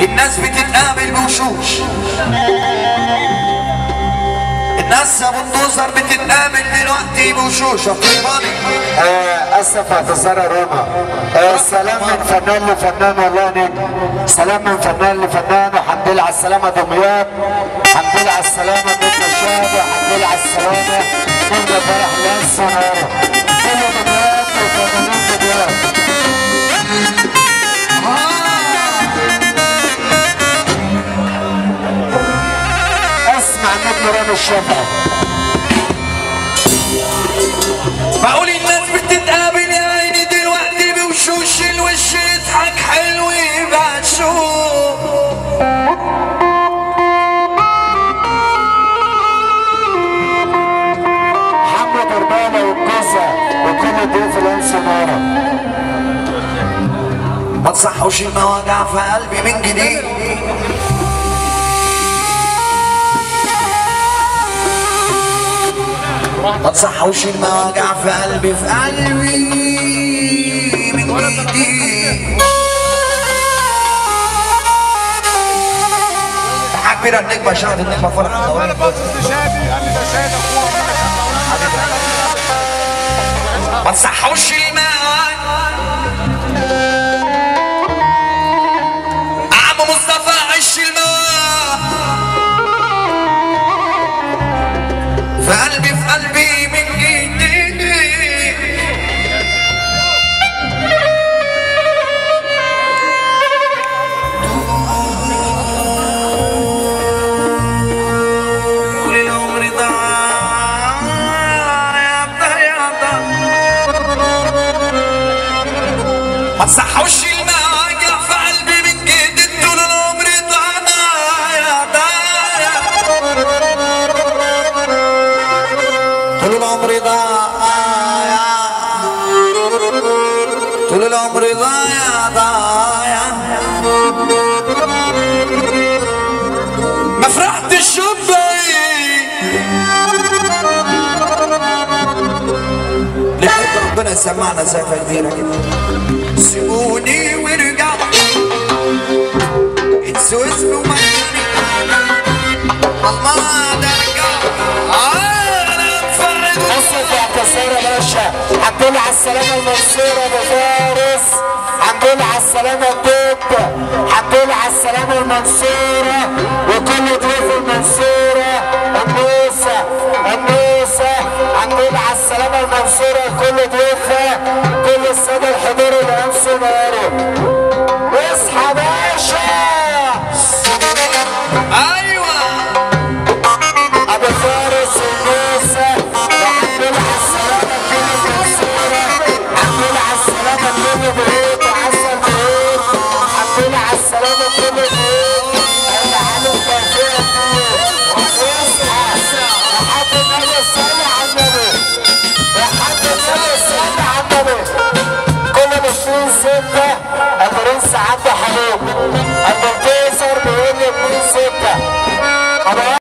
الناس بتتقابل بوشوش الناس ابو النظر بتتقابل دلوقتي بوشوش اطلباني آه، اسف اعتذار يا روما آه، سلام من فنان لفنان والله نجم سلام من فنان لفنان وحمد لله على السلامه دمياط حمد لله على السلامه نجم شادي وحمد لله على السلامه نجم فرح ناس ونارة كل دمياط وفنانين دمياط اسمع نجم رامي الشافعي بقول الناس بتتقابل يا عيني دلوقتي بوشوش الوش يضحك حلو يبقى شوف محمد ربانة والجزء وكل ضيوف الانس نارة ما تصحوش المواجع في قلبي من جديد ما تصحوش المواجع في قلبي في قلبي من جديد حبينا النجمة شهد النجمة فرح الطويل ما تصحوش المواجع عم مصطفى عش المواجع في قلبي في قلبي من جديد طول العمر ضاع يا ضياع ما تصحوش المواجع في قلبي من جديد طول العمر ضايع ضايع طول العمر ضايع طول العمر ضايع ضايع ما فرحتش شبي لحد ربنا يسمعنا زفة كبيرة كده سيبوني وارجعوا انسوا اسمي ومكاني الله ده رجع انا انفرد اسف اعتذار يا باشا الحمد لله على السلامة المنصورة ابو فارس الحمد لله على السلامة الدب الحمد لله على السلامة المنصورة وكل ضيوف المنصورة النوسة النوسة الحمد لله على السلامة المنصورة كل ضيوفها كل السادة الحضور اللي امسوا نارهم اصحى باشا ايوه ابو فارس والنوسة الحمد لله على السلامة كل المنصورة الحمد لله على السلامة كل بيوت وعسل بيوت الحمد لله على السلامة كل بيوت اللي عامل توفيق اصحى لحد النبي صلي على النبي لحد النبي صلي على النبي كل مشروع ستة البرنس عبد حبيب المنتصر بيقول لي اتنين ستة